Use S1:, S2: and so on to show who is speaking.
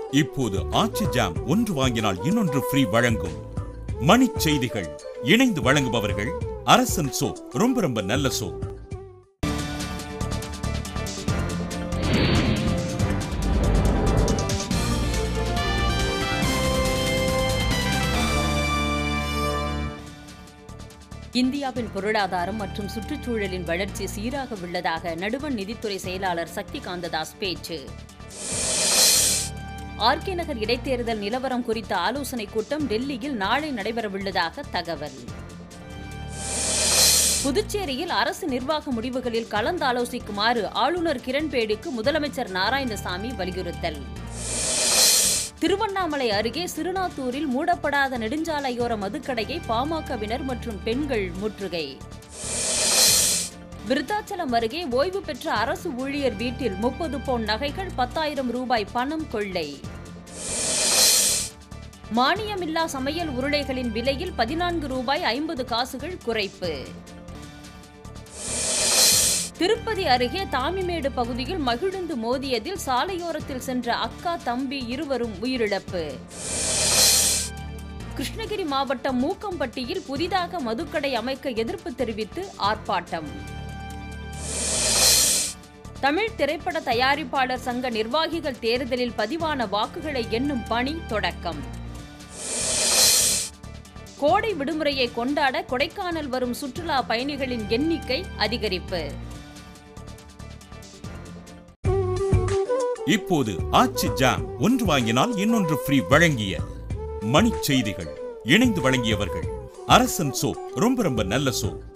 S1: இப்போது ஆச்சி ஜாம் ஒன்று வாங்கினால் இன்னொன்று ஃப்ரீ வழங்கும் மணிச் செய்திகள் இணைந்து வழங்குபவர்கள் அரசன் சோப் ரொம்ப ரொம்ப நல்ல சோப்
S2: இந்தியாவின் பொருளாதாரம் மற்றும் சுற்றுச்சூழலின் வளர்ச்சி சீராக உள்ளதாக நடுவண் நிதித்துறை செயலாளர் சக்தி காந்ததாஸ் பேச்சு ஆர்கே நகர் இடைத்தேர்தல் நிலவரம் குறித்த ஆலோசனைக் கூட்டம் டெல்லியில் நாளை நடைபெறவுள்ளதாக தகவல் புதுச்சேரியில் அரசு நிர்வாக முடிவுகளில் கலந்தாலோசிக்குமாறு ஆளுநர் கிரண்பேடிக்கு முதலமைச்சர் நாராயணசாமி வலியுறுத்தல் திருவண்ணாமலை அருகே சிறுநாத்தூரில் மூடப்படாத நெடுஞ்சாலையோர மதுக்கடையை பாமகவினர் மற்றும் பெண்கள் முற்றுகை விருத்தாச்சலம் அருகே ஓய்வு பெற்ற அரசு ஊழியர் வீட்டில் முப்பது பவுன் நகைகள் பத்தாயிரம் ரூபாய் பணம் கொள்ளை மானியமில்லா சமையல் உருளைகளின் விலையில் பதினான்கு ரூபாய் ஐம்பது காசுகள் குறைப்பு திருப்பதி அருகே தாமிமேடு பகுதியில் மகிழுந்து மோதியதில் சாலையோரத்தில் சென்ற அக்கா தம்பி இருவரும் உயிரிழப்பு கிருஷ்ணகிரி மாவட்டம் மூக்கம்பட்டியில் புதிதாக மதுக்கடை அமைக்க எதிர்ப்பு தெரிவித்து ஆர்ப்பாட்டம் தமிழ் திரைப்பட தயாரிப்பாளர் சங்க நிர்வாகிகள் தேர்தலில் பதிவான வாக்குகளை எண்ணும் பணி தொடக்கம் கோடை விடுமுறையை கொண்டாட கொடைக்கானல் வரும் சுற்றுலா பயணிகளின் எண்ணிக்கை அதிகரிப்பு
S1: இப்போது ஆச்சி ஜாம் ஒன்று வாங்கினால் இன்னொன்று ஃப்ரீ வழங்கிய மணிச் செய்திகள் இணைந்து வழங்கியவர்கள் அரசன் சோப் ரொம்ப ரொம்ப நல்ல சோப்